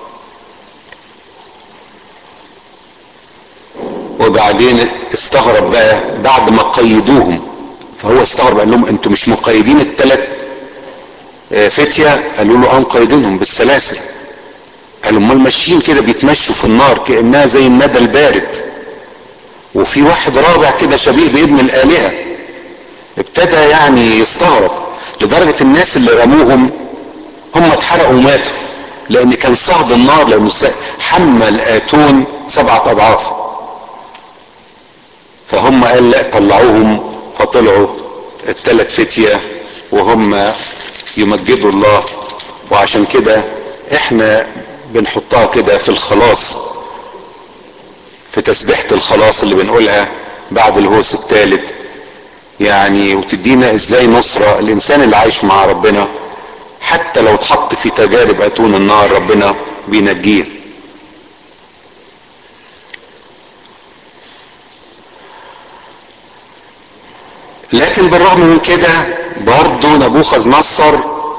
وبعدين استغرب بقى بعد ما قيدوهم فهو استغرب قال لهم انتوا مش مقيدين الثلاث فتية قالوا له اه قيدينهم بالسلاسل قالوا امال ماشيين كده بيتمشوا في النار كانها زي الندى البارد وفي واحد رابع كده شبيه بابن الالهه ابتدى يعني يستغرب لدرجه الناس اللي رموهم هم اتحرقوا وماتوا لان كان صهد النار لانه حمل اتون سبعة اضعاف فهم قال لا طلعوهم فطلعوا الثلاث فتية وهم يمجدوا الله وعشان كده احنا بنحطها كده في الخلاص في تسبيحة الخلاص اللي بنقولها بعد الهوس الثالث يعني وتدينا ازاي نصرة الانسان اللي عايش مع ربنا حتى لو اتحط في تجارب اتون النار ربنا بينجيه لكن بالرغم من كده برضه نبوخذ نصر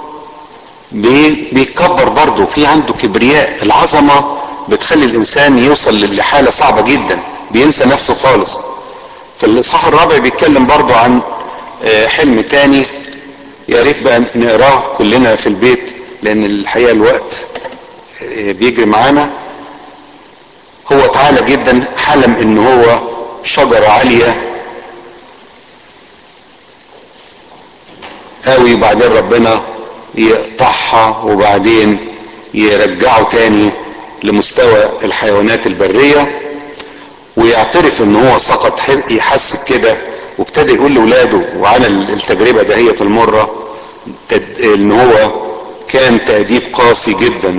بيكبر برضه في عنده كبرياء العظمة بتخلي الانسان يوصل لحالة صعبة جدا بينسى نفسه خالص في الاصحاح الرابع بيتكلم برضه عن حلم تاني يا ريت بقى نقراه كلنا في البيت لان الحقيقة الوقت بيجري معانا هو تعالى جدا حلم ان هو شجرة عالية قوي وبعدين ربنا يقطعها وبعدين يرجعه تاني لمستوى الحيوانات البرية ويعترف ان هو سقط يحس بكده وابتدى يقول لاولاده وعلى التجربة دهية المرة ان هو كان تأديب قاسي جدا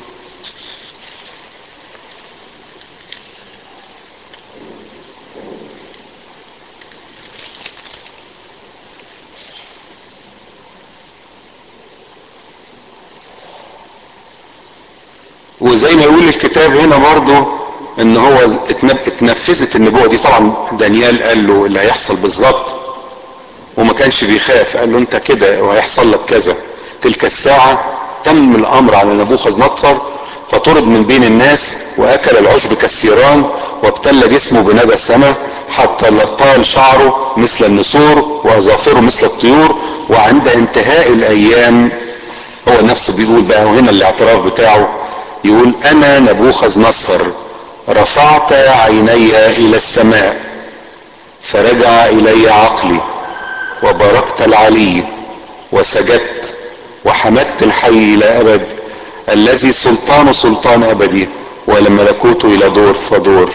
وزي ما يقول الكتاب هنا برضه ان هو اتنفذت النبوة دي طبعا دانيال قال له اللي هيحصل بالظبط وما كانش بيخاف قال له انت كده وهيحصل لك كذا تلك الساعة تم الامر على نبوخذ نصر فطرد من بين الناس واكل العشب كالسيران وابتل جسمه بندى السماء حتى طال شعره مثل النسور واظافره مثل الطيور وعند انتهاء الايام هو نفسه بيقول بقى وهنا الاعتراف بتاعه يقول انا نبوخذ نصر رفعت عيني الى السماء فرجع الي عقلي وباركت العلي وسجدت وحمدت الحي الى ابد الذي سلطان سلطان ابدي ولملكوته الى دور فدور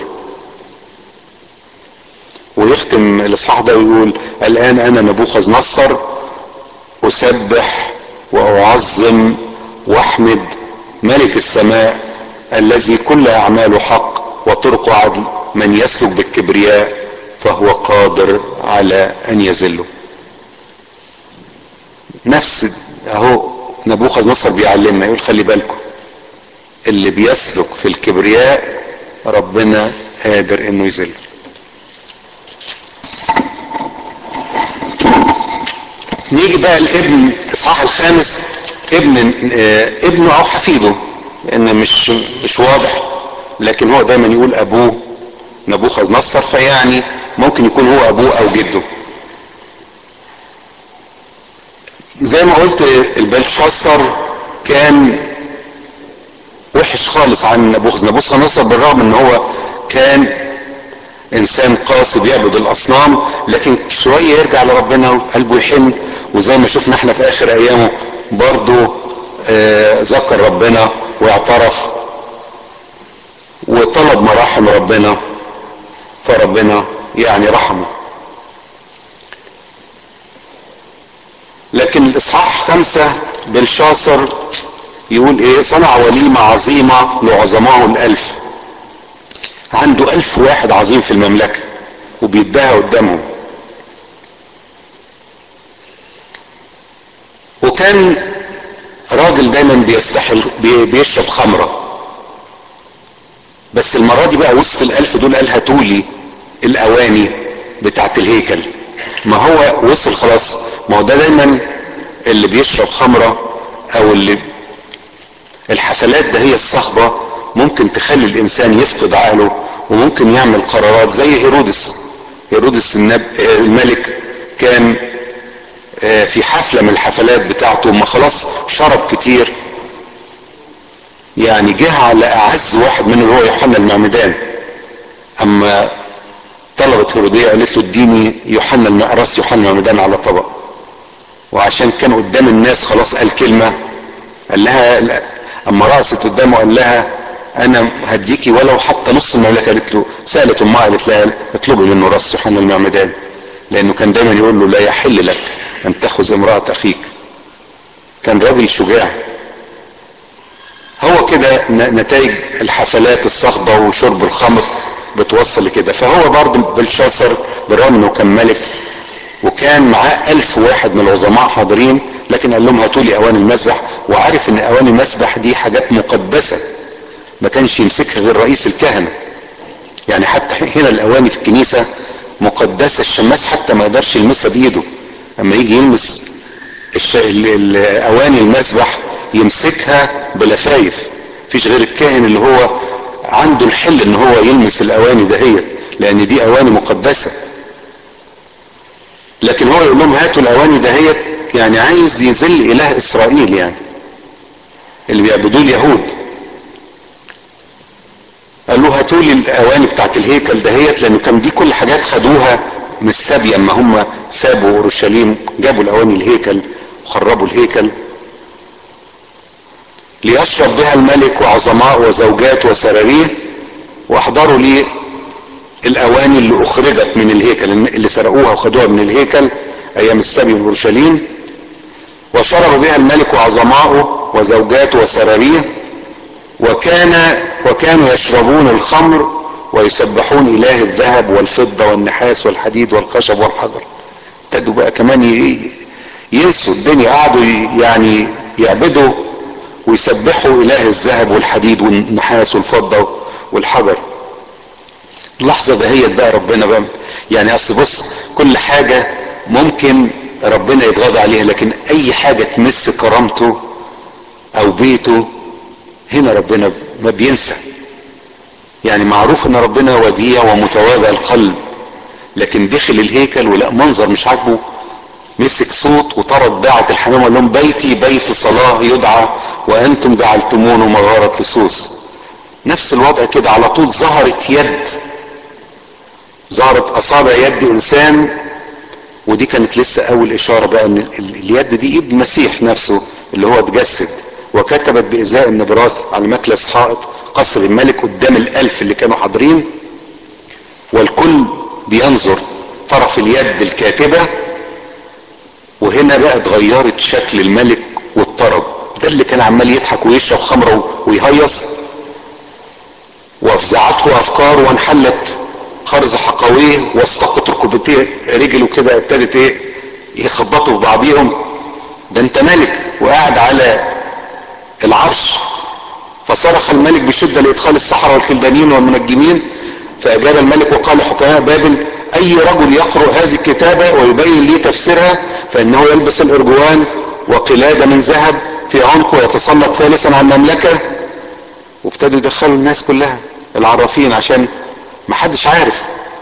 ويختم الاصحاح ده ويقول الان انا نبوخذ نصر اسبح واعظم واحمد ملك السماء الذي كل اعماله حق وطرق عدل من يسلك بالكبرياء فهو قادر على ان يذله نفس اهو نبوخذ نصر بيعلمنا يقول خلي بالكم اللي بيسلك في الكبرياء ربنا قادر انه يذله نيجي بقى الابن اصحاح الخامس ابن اه ابنه او حفيده لان مش مش واضح لكن هو دايما يقول ابوه نبوخذ نصر فيعني ممكن يكون هو ابوه او جده زي ما قلت البلشاصر كان وحش خالص عن نبوخذ نبوخذ نصر بالرغم ان هو كان انسان قاسي بيعبد الاصنام لكن شويه يرجع لربنا وقلبه يحن وزي ما شفنا احنا في اخر ايامه برضه آه ذكر ربنا واعترف وطلب مراحم ربنا فربنا يعني رحمه لكن الاصحاح خمسة بلشاصر يقول ايه صنع وليمة عظيمة لعظمائه الالف عنده الف واحد عظيم في المملكة وبيتباهى قدامهم وكان راجل دايما بيستحل بيشرب خمرة بس المرة دي بقى وسط الالف دول قال هاتولي الاواني بتاعت الهيكل ما هو وصل خلاص ما هو ده دايما اللي بيشرب خمرة او اللي الحفلات ده هي الصخبة ممكن تخلي الانسان يفقد عقله وممكن يعمل قرارات زي هيرودس هيرودس النب... الملك كان في حفلة من الحفلات بتاعته ما خلاص شرب كتير يعني جه على اعز واحد منه اللي هو يوحنا المعمدان اما طلبت هيرودية قالت له اديني يوحنا راس يوحنا المعمدان على طبق وعشان كان قدام الناس خلاص قال كلمة قال لها اما رقصت قدامه قال لها انا هديكي ولو حتى نص المملكه قالت له سالت امها قالت لها اطلبي منه راس يوحنا المعمدان لانه كان دايما يقول له لا يحل لك ان تاخذ امراه اخيك كان راجل شجاع هو كده نتائج الحفلات الصخبه وشرب الخمر بتوصل لكده فهو برضه بلشاصر بالرغم انه كان ملك وكان معاه ألف واحد من العظماء حاضرين لكن قال لهم هاتوا لي اواني المسبح وعارف ان اواني المسبح دي حاجات مقدسه ما كانش يمسكها غير رئيس الكهنه يعني حتى هنا الاواني في الكنيسه مقدسه الشماس حتى ما يقدرش يلمسها بايده اما يجي يلمس الش... الاواني المسبح يمسكها بلفايف فيش غير الكاهن اللي هو عنده الحل ان هو يلمس الاواني دهيت لان دي اواني مقدسه لكن هو يقول لهم هاتوا الاواني دهيت يعني عايز يذل اله اسرائيل يعني اللي بيعبدوه اليهود قال له هاتوا لي الاواني بتاعت الهيكل دهيت لانه كان دي كل حاجات خدوها من السبي اما هم سابوا اورشليم جابوا الاواني الهيكل وخربوا الهيكل ليشرب بها الملك وعظماء وزوجات وسراريه واحضروا لي الاواني اللي اخرجت من الهيكل اللي سرقوها وخدوها من الهيكل ايام السبي من اورشليم وشرب بها الملك وعظماؤه وزوجاته وسراريه وكان وكانوا يشربون الخمر ويسبحون اله الذهب والفضه والنحاس والحديد والخشب والحجر ابتدوا بقى كمان ينسوا الدنيا قعدوا يعني يعبدوا ويسبحوا اله الذهب والحديد والنحاس والفضه والحجر اللحظه دهيت بقى ربنا بقى يعني اصل بص كل حاجه ممكن ربنا يتغاضى عليها لكن اي حاجه تمس كرامته او بيته هنا ربنا ما بينسى يعني معروف ان ربنا وديع ومتواضع القلب لكن دخل الهيكل ولقى منظر مش عاجبه مسك صوت وطرد باعة الحمام وقال لهم بيتي بيت صلاة يدعى وانتم جعلتمونه مغارة لصوص نفس الوضع كده على طول ظهرت يد ظهرت اصابع يد انسان ودي كانت لسه اول اشارة بقى ان اليد دي ايد المسيح نفسه اللي هو اتجسد وكتبت بإزاء النبراس على مكلس حائط قصر الملك قدام الألف اللي كانوا حاضرين والكل بينظر طرف اليد الكاتبة وهنا بقى اتغيرت شكل الملك واضطرب ده اللي كان عمال يضحك ويشرب خمره ويهيص وافزعته افكار وانحلت خرز حقويه واستقت ركبتيه رجله كده ابتدت ايه يخبطوا في بعضيهم ده انت ملك وقاعد على العرش فصرخ الملك بشدة لإدخال السحرة والكلدانيين والمنجمين فأجاب الملك وقال لحكماء بابل أي رجل يقرأ هذه الكتابة ويبين لي تفسيرها فإنه يلبس الأرجوان وقلادة من ذهب في عنقه ويتسلط ثالثا على المملكة وابتدوا يدخلوا الناس كلها العرافين عشان محدش عارف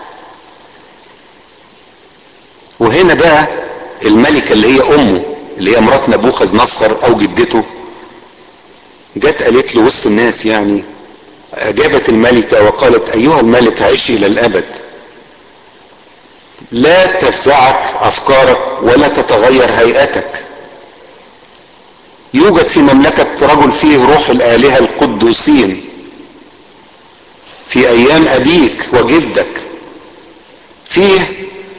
وهنا بقى الملكة اللي هي أمه اللي هي مرات نبوخذ نصر أو جدته جت قالت له وسط الناس يعني اجابت الملكة وقالت ايها الملك عش الى الابد لا تفزعك افكارك ولا تتغير هيئتك يوجد في مملكة رجل فيه روح الالهة القدوسين في ايام ابيك وجدك فيه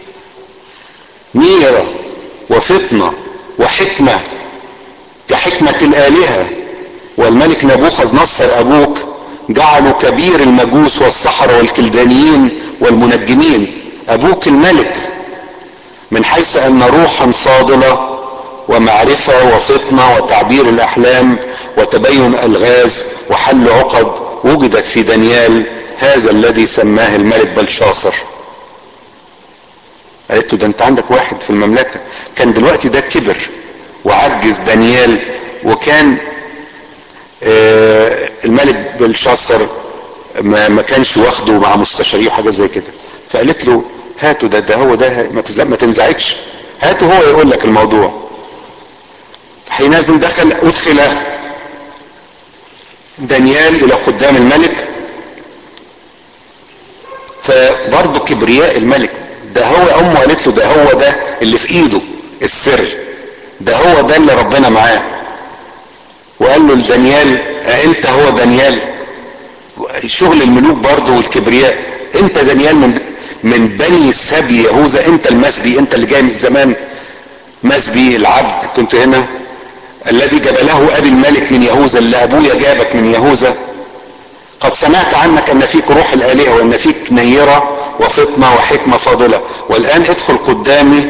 ميرة وفطنة وحكمة كحكمة الالهة والملك نبوخذ نصر ابوك جعله كبير المجوس والسحرة والكلدانيين والمنجمين ابوك الملك من حيث ان روحا فاضلة ومعرفة وفطنة وتعبير الاحلام وتبين الغاز وحل عقد وجدت في دانيال هذا الذي سماه الملك بلشاصر قالت له ده انت عندك واحد في المملكة كان دلوقتي ده كبر وعجز دانيال وكان آه الملك بلشاصر ما, ما كانش واخده مع مستشاريه وحاجه زي كده فقالت له هاته ده ده هو ده ما, ما تنزعجش هاته هو يقول لك الموضوع حينئذ دخل ادخل دانيال الى قدام الملك فبرضه كبرياء الملك ده هو امه قالت له ده هو ده اللي في ايده السر ده هو ده اللي ربنا معاه وقال له لدانيال أنت هو دانيال شغل الملوك برضه والكبرياء انت دانيال من من بني سبي يهوذا انت المسبي انت اللي جاي من زمان مسبي العبد كنت هنا الذي جبله ابي الملك من يهوذا اللي ابويا جابك من يهوذا قد سمعت عنك ان فيك روح الالهه وان فيك نيره وفطنه وحكمه فاضله والان ادخل قدامي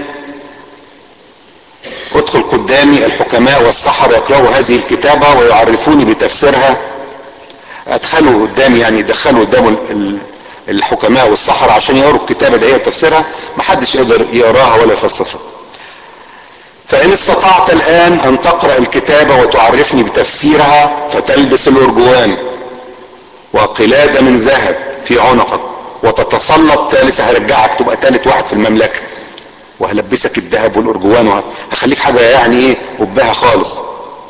ادخل قدامي الحكماء والسحر يقرأوا هذه الكتابة ويعرفوني بتفسيرها ادخلوا قدامي يعني دخلوا قدامه الحكماء والسحر عشان يقروا الكتابة دي وتفسيرها محدش يقدر يقراها ولا يفسرها فإن استطعت الآن أن تقرأ الكتابة وتعرفني بتفسيرها فتلبس الأرجوان وقلادة من ذهب في عنقك وتتسلط ثالث هرجعك تبقى ثالث واحد في المملكة وهلبسك الذهب والأرجوان وهخليك حاجة يعني إيه قبها خالص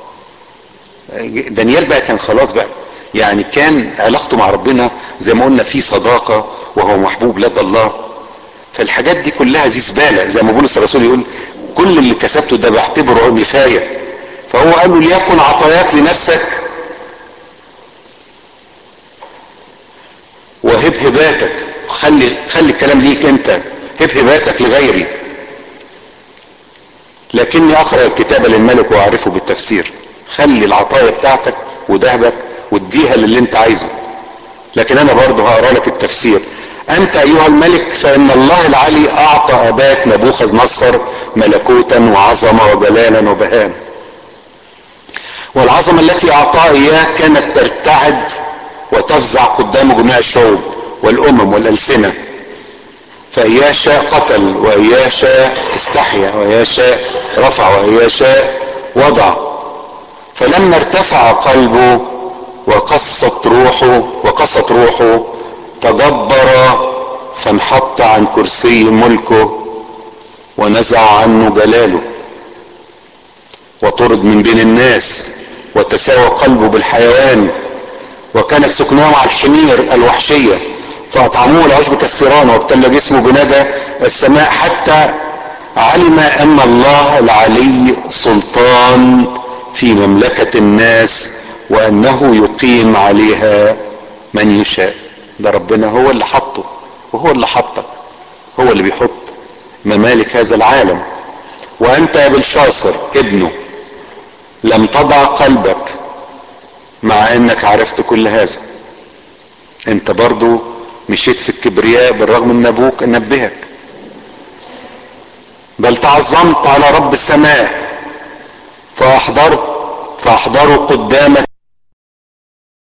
دانيال بقى كان خلاص بقى يعني كان علاقته مع ربنا زي ما قلنا في صداقة وهو محبوب لدى الله فالحاجات دي كلها زي زبالة زي ما بولس الرسول يقول كل اللي كسبته ده بعتبره نفاية فهو قال له ليكن عطاياك لنفسك وهب هباتك خلي خلي الكلام ليك انت هب هباتك لغيري لكني اقرا الكتاب للملك واعرفه بالتفسير خلي العطايا بتاعتك وذهبك واديها للي انت عايزه لكن انا برضه هقرا لك التفسير انت ايها الملك فان الله العلي اعطى اباك نبوخذ نصر ملكوتا وعظمه وجلالا وبهاء والعظمه التي اعطاها اياه كانت ترتعد وتفزع قدام جميع الشعوب والامم والالسنه فإياه شاء قتل وإياه شاء استحيا وإياه شاء رفع وإياه شاء وضع فلما ارتفع قلبه وقصت روحه وقصت روحه تجبر فانحط عن كرسي ملكه ونزع عنه جلاله وطرد من بين الناس وتساوى قلبه بالحيوان وكانت سكناه على الحمير الوحشيه فأطعموه العشب كالسيران وابتل جسمه بندى السماء حتى علم أن الله العلي سلطان في مملكة الناس وأنه يقيم عليها من يشاء ده ربنا هو اللي حطه وهو اللي حطك هو اللي بيحط ممالك هذا العالم وأنت يا بلشاصر ابنه لم تضع قلبك مع أنك عرفت كل هذا انت برضو مشيت في الكبرياء بالرغم ان ابوك نبهك بل تعظمت على رب السماء فاحضرت فاحضروا قدامك